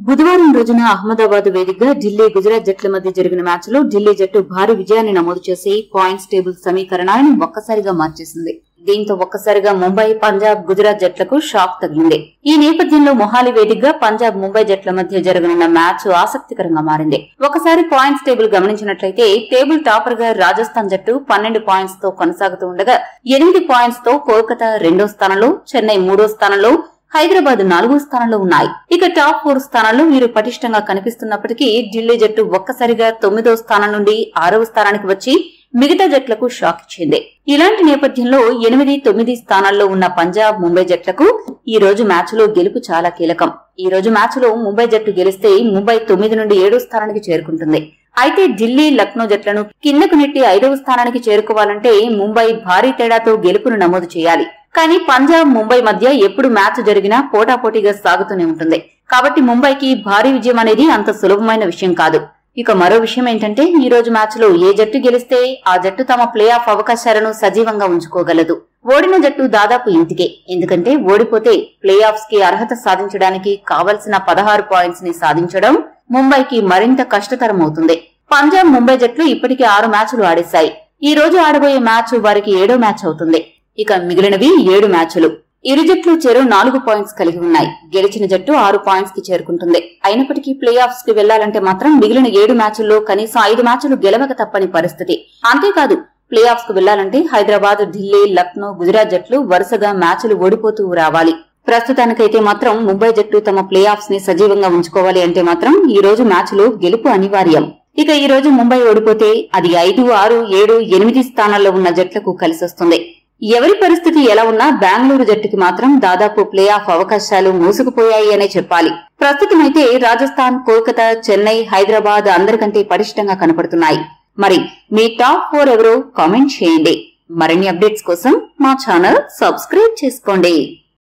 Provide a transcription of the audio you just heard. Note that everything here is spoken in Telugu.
బుధవారం రోజున అహ్మదాబాద్ వేదికగా ఢిల్లీ గుజరాత్ జట్ల మధ్య జరిగిన మ్యాచ్ లో ఢిల్లీ జట్టు భారీ విజయాన్ని నమోదు చేసి పాయింట్స్ టేబుల్ సమీకరణాలను ఒక్కసారిగా మార్చేసింది దీంతో ఒక్కసారిగా ముంబై పంజాబ్ గుజరాత్ జట్లకు షాక్ తగిలింది ఈ నేపథ్యంలో మొహాలి వేదికగా పంజాబ్ ముంబై జట్ల మధ్య జరగనున్న మ్యాచ్ ఆసక్తికరంగా మారింది ఒకసారి పాయింట్స్ టేబుల్ గమనించినట్లయితే టేబుల్ టాపర్ గా రాజస్థాన్ జట్టు పన్నెండు పాయింట్స్ తో కొనసాగుతూ ఉండగా ఎనిమిది పాయింట్స్ తో కోల్కతా రెండో స్థానంలో చెన్నై మూడో స్థానంలో హైదరాబాద్ నాలుగో స్థానంలో ఉన్నాయి ఇక టాప్ ఫోర్ స్థానాల్లో వీరు పటిష్టంగా కనిపిస్తున్నప్పటికీ ఢిల్లీ జట్టు ఒక్కసారిగా తొమ్మిదో స్థానం నుండి ఆరవ స్థానానికి వచ్చి మిగతా జట్లకు షాక్ ఇచ్చింది ఇలాంటి నేపథ్యంలో ఎనిమిది తొమ్మిది స్థానాల్లో ఉన్న పంజాబ్ ముంబై జట్లకు ఈ రోజు మ్యాచ్ లో గెలుపు చాలా కీలకం ఈ రోజు మ్యాచ్ లో ముంబై జట్టు గెలిస్తే ముంబై తొమ్మిది నుండి ఏడో స్థానానికి చేరుకుంటుంది అయితే ఢిల్లీ లక్నో జట్లను కిందకు నెట్టి ఐదవ స్థానానికి చేరుకోవాలంటే ముంబై భారీ తేడాతో గెలుపును నమోదు చేయాలి కానీ పంజాబ్ ముంబై మధ్య ఎప్పుడు మ్యాచ్ జరిగినా పోటాపోటీగా సాగుతూనే ఉంటుంది కాబట్టి ముంబైకి భారీ విజయం అనేది అంత సులభమైన విషయం కాదు ఇక మరో విషయం ఏంటంటే ఈ రోజు మ్యాచ్ లో ఏ జట్టు గెలిస్తే ఆ జట్టు తమ ప్లే ఆఫ్ అవకాశాలను సజీవంగా ఉంచుకోగలదు ఓడిన జట్టు దాదాపు ఇంటికే ఎందుకంటే ఓడిపోతే ప్లే ఆఫ్స్ కి అర్హత సాధించడానికి కావలసిన పదహారు పాయింట్స్ ని సాధించడం ముంబైకి మరింత కష్టతరం అవుతుంది పంజాబ్ ముంబై జట్లు ఇప్పటికే ఆరు మ్యాచ్లు ఆడేశాయి ఈ రోజు ఆడబోయే మ్యాచ్ వారికి ఏడో మ్యాచ్ అవుతుంది ఇక మిగిలినవి ఏడు మ్యాచ్లు ఇరు జట్లు చెరు నాలుగు పాయింట్స్ కలిగి ఉన్నాయి గెలిచిన జట్టు ఆరు పాయింట్స్ కి చేరుకుంటుంది అయినప్పటికీ ప్లే ఆఫ్స్ కి వెళ్లాలంటే మాత్రం మిగిలిన ఏడు మ్యాచ్ల్లో కనీసం ఐదు మ్యాచ్లు గెలవక తప్పని పరిస్థితి అంతేకాదు ప్లే ఆఫ్స్ కు వెళ్లాలంటే హైదరాబాద్ ఢిల్లీ లక్నో గుజరాత్ జట్లు వరుసగా మ్యాచ్లు ఓడిపోతూ రావాలి ప్రస్తుతానికైతే మాత్రం ముంబై జట్టు తమ ప్లే ఆఫ్స్ ని సజీవంగా ఉంచుకోవాలి అంటే మాత్రం ఈ రోజు మ్యాచ్ లో గెలుపు అనివార్యం ఇక ఈ రోజు ముంబై ఓడిపోతే అది ఐదు ఆరు ఏడు ఎనిమిది స్థానాల్లో ఉన్న జట్లకు కలిసొస్తుంది ఎవరి పరిస్థితి ఎలా ఉన్నా బెంగళూరు జట్టుకి మాత్రం దాదాపు ప్లే ఆఫ్ అవకాశాలు మూసుకుపోయాయి అనే చెప్పాలి ప్రస్తుతమైతే రాజస్థాన్ కోల్కతా చెన్నై హైదరాబాద్ అందరికంటే పటిష్టంగా కనపడుతున్నాయి మరి మీ టాప్ ఫోర్ ఎవరో కామెంట్ చేయండి మరిన్ని అప్డేట్స్ కోసం మా ఛానల్ సబ్స్క్రైబ్ చేసుకోండి